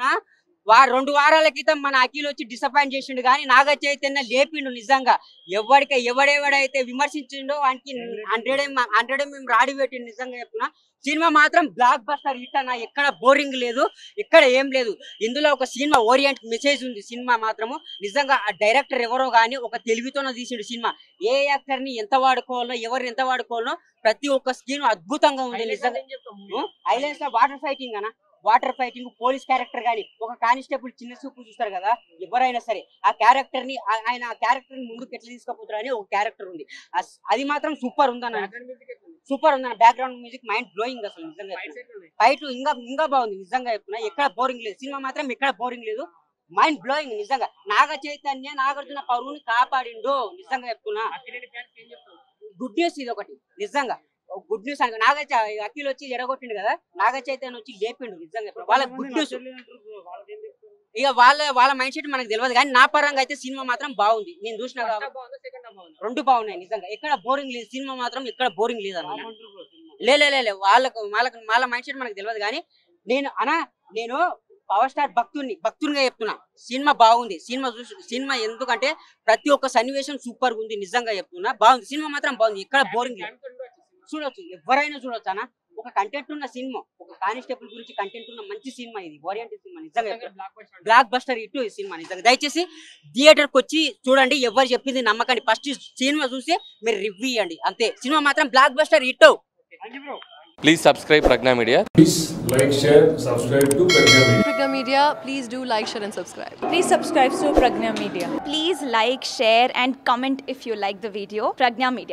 చెప్తున్నా వా రెండు వారాల క్రితం మన అఖిల్ వచ్చి డిసప్పాయింట్ చేసిండు కానీ నాగ చైతన్య లేపిండు నిజంగా ఎవడికి ఎవడెవడైతే విమర్శించిండో వానికి హండ్రెడ్ హండ్రెడ్ మేము రాడి పెట్టిండు నిజంగా చెప్తున్నా సినిమా మాత్రం బ్లాక్ బస్టర్ హిట్ అన్న ఎక్కడ బోరింగ్ లేదు ఎక్కడ ఏం లేదు ఇందులో ఒక సినిమా ఓరియంట్ మెసేజ్ ఉంది సినిమా మాత్రము నిజంగా ఆ డైరెక్టర్ ఎవరో గానీ ఒక తెలివితోనే తీసిండు సినిమా ఏ యాక్టర్ ని ఎంత వాడుకోవాలో ఎవరు ఎంత వాడుకోవాలో ప్రతి ఒక్క స్కీమ్ అద్భుతంగా ఉంది నిజంగా హైలైట్స్ లో వాటర్ ఫైటింగ్ అన్న వాటర్ ఫైటింగ్ పోలీస్ క్యారెక్టర్ గాని ఒక కానిస్టేబుల్ చిన్న చూపు చూస్తారు కదా ఎవరైనా సరే ఆ క్యారెక్టర్ ని ఆ- ఆయన ఆ క్యారెక్టర్ ని ముందుకు ఎట్లా తీసుకుపోతారు అని ఒక క్యారెక్టర్ ఉంది అస్- అది మాత్రం సూపర్ ఉందన్న సూపర్ ఉందన్న బ్యాక్గ్రౌండ్ మ్యూజిక్ మైండ్ బ్లోయింగ్ అసలు నిజంగా ఫైట్ ఇంకా ఇంకా బాగుంది నిజంగా చెప్తున్నా ఎక్కడ బోరింగ్ లేదు సినిమా మాత్రం ఎక్కడ బోరింగ్ లేదు మైండ్ బ్లోయింగ్ నిజంగా నాగ చైతన్య నాగార్జున పరువుని కాపాడిండు నిజంగా చెప్తున్నా గుడ్ న్యూస్ ఇది ఒకటి నిజంగా గుడ్ న్యూస్ అని నాగ చ- అఖిల్ వచ్చి ఎడగొట్టిండు కదా నాగ చైతన్య వచ్చి లేపిండు నిజంగా చెప్పు. వాళ్ళ గుడ్ న్యూస్ ఇక వాళ్ళ వాళ్ళ మైండ్ సెట్ మనకు తెలియదు కానీ నా పరంగా అయితే సినిమా మాత్రం బాగుంది నేను చూసిన కాబట్టి రెండు బాగున్నాయి నిజంగా ఎక్కడ బోరింగ్ లేదు సినిమా మాత్రం ఎక్కడ బోరింగ్ లేదు అన్న లే లే, లే లే వాళ్ళకు వాళ్ళకు వాళ్ళ మైండ్ సెట్ మనకు తెలియదు కానీ నేను అనా నేను పవర్ స్టార్ భక్తుడిని భక్తునిగా చెప్తున్నా సినిమా బాగుంది సినిమా చూసి సినిమా ఎందుకంటే ప్రతి ఒక్క సన్నివేశం సూపర్ ఉంది నిజంగా చెప్తున్నా బాగుంది సినిమా మాత్రం బాగుంది ఎక్కడ బోరింగ్ లేదు చూడొచ్చు ఎవరైనా చూడొచ్చు అన్న ఒక కంటెంట్ ఉన్న సినిమా ఒక కానిస్టేబుల్ గురించి కంటెంట్ ఉన్న మంచి సినిమా ఇది ఓరియంటెడ్ సినిమా నిజంగా చెప్తున్నా. బ్లాక్ బస్టర్ ఇటు ఈ సినిమా నిజంగా దయచేసి థియేటర్ కి వచ్చి చూడండి ఎవరు చెప్పింది నమ్మకండి ఫస్ట్ సినిమా చూసి మీరు రివ్యూ ఇవ్వండి అంతే సినిమా మాత్రం బ్లాక్ బస్టర్ ఇటు Please subscribe Pragna Media. Please like, share, subscribe to Pragya Media. Pragya Media, please do like, share, and subscribe. Please subscribe to Pragna Media. Please like, share, and comment if you like the video. Pragna Media.